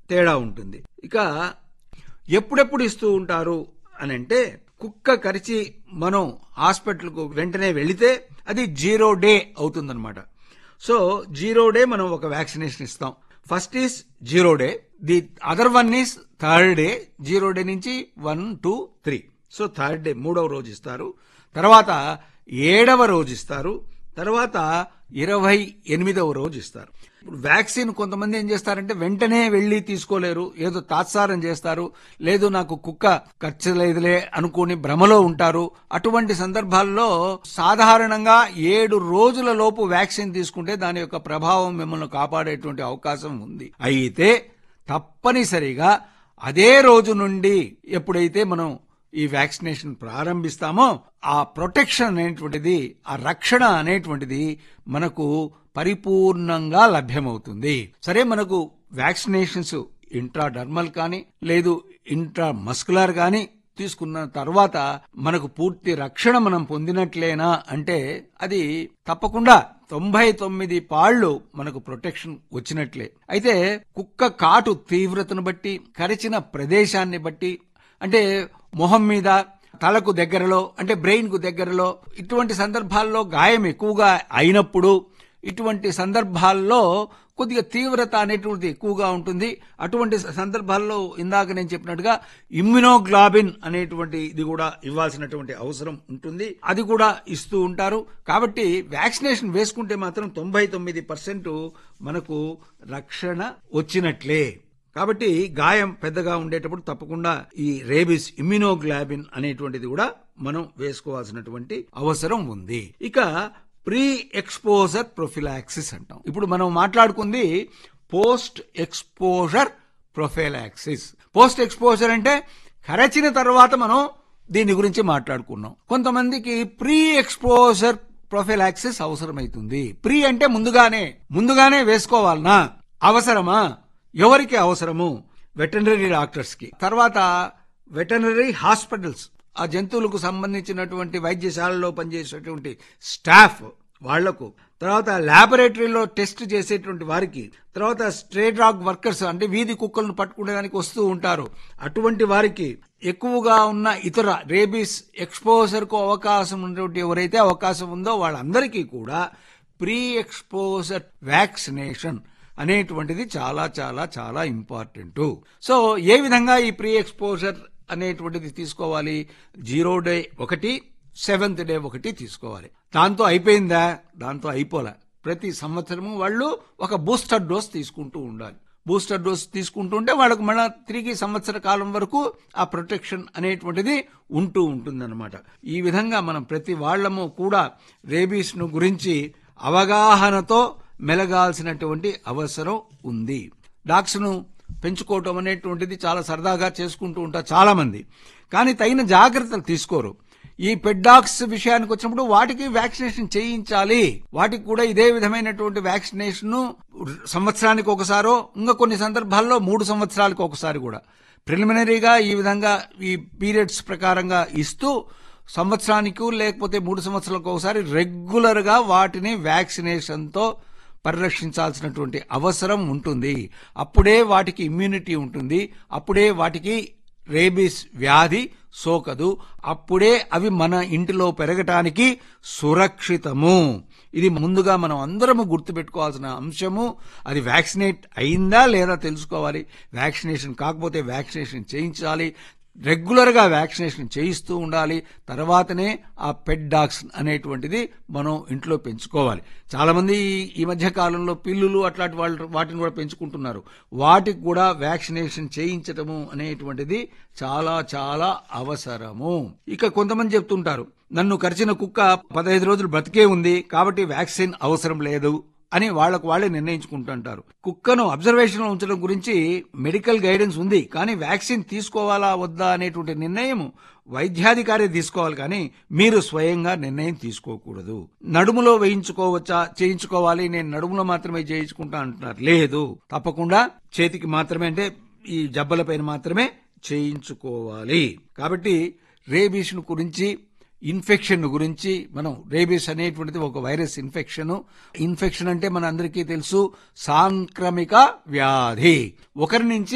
తేడా ఉంటుంది ఇక ఎప్పుడెప్పుడు ఇస్తూ ఉంటారు అని అంటే కుక్క కరిచి మనం హాస్పిటల్కు వెంటనే వెళితే అది జీరో డే అవుతుందన్నమాట సో జీరో డే మనం ఒక వ్యాక్సినేషన్ ఇస్తాం first is zero day the other one is third day zero day నుంచి one two three so third day మూడవ రోజు ఇస్తారు తర్వాత ఏడవ రోజు ఇస్తారు తర్వాత ఇరవై ఎనిమిదవ రోజు ఇస్తారు ఇప్పుడు వ్యాక్సిన్ కొంతమంది ఏం చేస్తారంటే వెంటనే వెళ్లి తీసుకోలేరు ఏదో తాత్సారం చేస్తారు లేదు నాకు కుక్క ఖర్చులేదులే అనుకుని భ్రమలో ఉంటారు అటువంటి సందర్భాల్లో సాధారణంగా ఏడు రోజుల లోపు వ్యాక్సిన్ తీసుకుంటే దాని యొక్క ప్రభావం మిమ్మల్ని కాపాడేటువంటి అవకాశం ఉంది అయితే తప్పనిసరిగా అదే రోజు నుండి ఎప్పుడైతే మనం ఈ వ్యాక్సినేషన్ ప్రారంభిస్తామో ఆ ప్రొటెక్షన్ అనేటువంటిది ఆ రక్షణ అనేటువంటిది మనకు పరిపూర్ణంగా లభ్యమవుతుంది సరే మనకు వ్యాక్సినేషన్స్ ఇంట్రాడర్మల్ కానీ లేదు ఇంట్రా మస్కులర్ కానీ తీసుకున్న తర్వాత మనకు పూర్తి రక్షణ మనం పొందినట్లేనా అంటే అది తప్పకుండా తొంభై తొమ్మిది పాళ్లు మనకు ప్రొటెక్షన్ వచ్చినట్లే అయితే కుక్క కాటు తీవ్రతను బట్టి కరిచిన ప్రదేశాన్ని బట్టి అంటే మొహం మీద తలకు దగ్గరలో అంటే బ్రెయిన్ కు దగ్గరలో ఇటువంటి సందర్భాల్లో గాయం ఎక్కువగా అయినప్పుడు ఇటువంటి సందర్భాల్లో కొద్దిగా తీవ్రత అనేటువంటిది ఎక్కువగా ఉంటుంది అటువంటి సందర్భాల్లో ఇందాక నేను చెప్పినట్టుగా ఇమ్యునోగ్లాబిన్ అనేటువంటి ఇది కూడా ఇవ్వాల్సినటువంటి అవసరం ఉంటుంది అది కూడా ఇస్తూ ఉంటారు కాబట్టి వ్యాక్సినేషన్ వేసుకుంటే మాత్రం తొంభై తొమ్మిది పర్సెంట్ మనకు రక్షణ వచ్చినట్లే కాబట్టి గాయం పెద్దగా ఉండేటప్పుడు తప్పకుండా ఈ రేబిస్ ఇమ్యునోగ్లాబిన్ అనేటువంటిది కూడా మనం వేసుకోవాల్సినటువంటి అవసరం ఉంది ఇక ప్రీ ఎక్స్పోజర్ ప్రొఫిలాక్సిస్ అంటాం ఇప్పుడు మనం మాట్లాడుకుంది post exposure prophylaxis post exposure అంటే కరచిన తర్వాత మనం దీని గురించి మాట్లాడుకున్నాం కొంతమందికి ప్రీ ఎక్స్పోజర్ ప్రొఫిలాక్సిస్ అవసరమైతుంది ప్రీ అంటే ముందుగానే ముందుగానే వేసుకోవాలనా అవసరమా ఎవరికి అవసరము వెటనరీ డాక్టర్స్ కి తర్వాత వెటనరీ హాస్పిటల్స్ ఆ జంతువులకు సంబంధించినటువంటి వైద్యశాలలో పనిచేసేటువంటి స్టాఫ్ వాళ్లకు తర్వాత ల్యాబొరేటరీలో టెస్ట్ చేసేటువంటి వారికి తర్వాత స్ట్రే డాగ్ వర్కర్స్ అంటే వీధి కుక్కలను పట్టుకునేదానికి వస్తూ ఉంటారు అటువంటి వారికి ఎక్కువగా ఉన్న ఇతర రేబీస్ ఎక్స్పోజర్ కు అవకాశం ఉన్నటువంటి ఎవరైతే అవకాశం ఉందో వాళ్ళందరికీ కూడా ప్రీ ఎక్స్పోజర్ వ్యాక్సినేషన్ అనేటువంటిది చాలా చాలా చాలా ఇంపార్టెంట్ సో ఏ విధంగా ఈ ప్రీ ఎక్స్పోజర్ అనేటువంటిది తీసుకోవాలి జీరో డే ఒకటి సెవెంత్ డే ఒకటి తీసుకోవాలి దాంతో అయిపోయిందా దాంతో అయిపోలే ప్రతి సంవత్సరము వాళ్ళు ఒక బూస్టర్ డోస్ తీసుకుంటూ ఉండాలి బూస్టర్ డోస్ తీసుకుంటుంటే వాళ్ళకు మళ్ళా తిరిగి సంవత్సర కాలం వరకు ఆ ప్రొటెక్షన్ అనేటువంటిది ఉంటూ ఉంటుందన్నమాట ఈ విధంగా మనం ప్రతి వాళ్ళము కూడా రేబీస్ ను గురించి అవగాహనతో మెలగాల్సినటువంటి అవసరం ఉంది డాగ్స్ ను పెంచుకోవటం అనేటువంటిది చాలా సరదాగా చేసుకుంటూ ఉంటారు చాలా మంది కానీ తగిన జాగ్రత్తలు తీసుకోరు ఈ పెడ్డాక్స్ విషయానికి వచ్చినప్పుడు వాటికి వ్యాక్సినేషన్ చేయించాలి వాటికి కూడా ఇదే విధమైనటువంటి వ్యాక్సినేషన్ సంవత్సరానికి ఒకసారో ఇంకా కొన్ని సందర్భాల్లో మూడు సంవత్సరాలకు ఒకసారి కూడా ప్రిలిమినరీగా ఈ విధంగా ఈ పీరియడ్స్ ప్రకారంగా ఇస్తూ సంవత్సరానికి లేకపోతే మూడు సంవత్సరాలకు ఒకసారి రెగ్యులర్ గా వాటిని వ్యాక్సినేషన్తో పరిరక్షించాల్సినటువంటి అవసరం ఉంటుంది అప్పుడే వాటికి ఇమ్యూనిటీ ఉంటుంది అప్పుడే వాటికి రేబీస్ వ్యాధి సోకదు అప్పుడే అవి మన ఇంటిలో పెరగటానికి సురక్షితము ఇది ముందుగా మనం అందరము గుర్తుపెట్టుకోవాల్సిన అంశము అది వ్యాక్సినేట్ అయిందా లేదా తెలుసుకోవాలి వ్యాక్సినేషన్ కాకపోతే వ్యాక్సినేషన్ చేయించాలి రెగ్యులర్ గా వ్యాక్సినేషన్ చేయిస్తూ ఉండాలి తర్వాతనే ఆ పెట్ డాగ్స్ అనేటువంటిది మనం ఇంట్లో పెంచుకోవాలి చాలా మంది ఈ మధ్య కాలంలో పిల్లులు అట్లాంటి వాళ్ళు వాటిని కూడా పెంచుకుంటున్నారు వాటికి కూడా వ్యాక్సినేషన్ చేయించటము అనేటువంటిది చాలా చాలా అవసరము ఇక కొంతమంది చెప్తుంటారు నన్ను కరిచిన కుక్క పదహైదు రోజులు బ్రతికే ఉంది కాబట్టి వ్యాక్సిన్ అవసరం లేదు అని వాళ్లకు వాళ్లే నిర్ణయించుకుంటుంటారు కుక్కను అబ్జర్వేషన్ లో ఉంచడం గురించి మెడికల్ గైడెన్స్ ఉంది కానీ వ్యాక్సిన్ తీసుకోవాలా వద్దా అనేటువంటి నిర్ణయం వైద్యాధికారి తీసుకోవాలి కానీ మీరు స్వయంగా నిర్ణయం తీసుకోకూడదు నడుములో వేయించుకోవచ్చా చేయించుకోవాలి నేను నడుములో మాత్రమే చేయించుకుంటా అంటున్నారు లేదు తప్పకుండా చేతికి మాత్రమే అంటే ఈ జబ్బల పైన మాత్రమే చేయించుకోవాలి కాబట్టి రేబీస్ గురించి ఇన్ఫెక్షన్ గురించి మనం రేబీస్ అనేటువంటిది ఒక వైరస్ ఇన్ఫెక్షన్ ఇన్ఫెక్షన్ అంటే మన అందరికీ తెలుసు సాంక్రమిక వ్యాధి ఒకరి నుంచి